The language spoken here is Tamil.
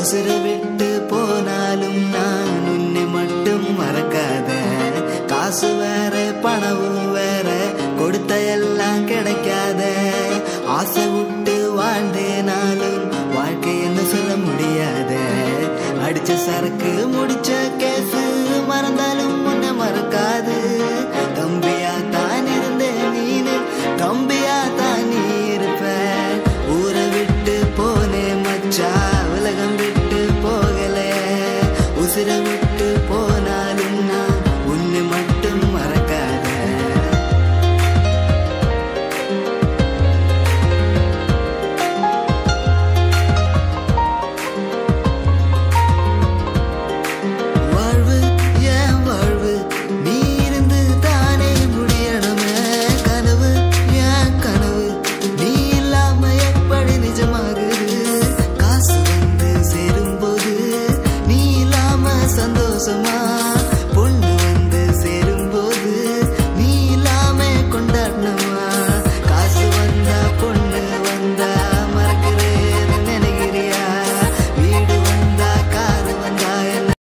உசுறு விட்டு போனாலும் நான் உன்னை மட்டும் மறக்காத காசு வேற பணமும் வேற கொடுத்த எல்லாம் கிடைக்காத ஆசை விட்டு வாழ்ந்தேனாலும் வாழ்க்கை என்ன சொல்ல முடியாத அடிச்ச சரக்கு முடிச்ச கேசு மறந்தாலும் உன்னை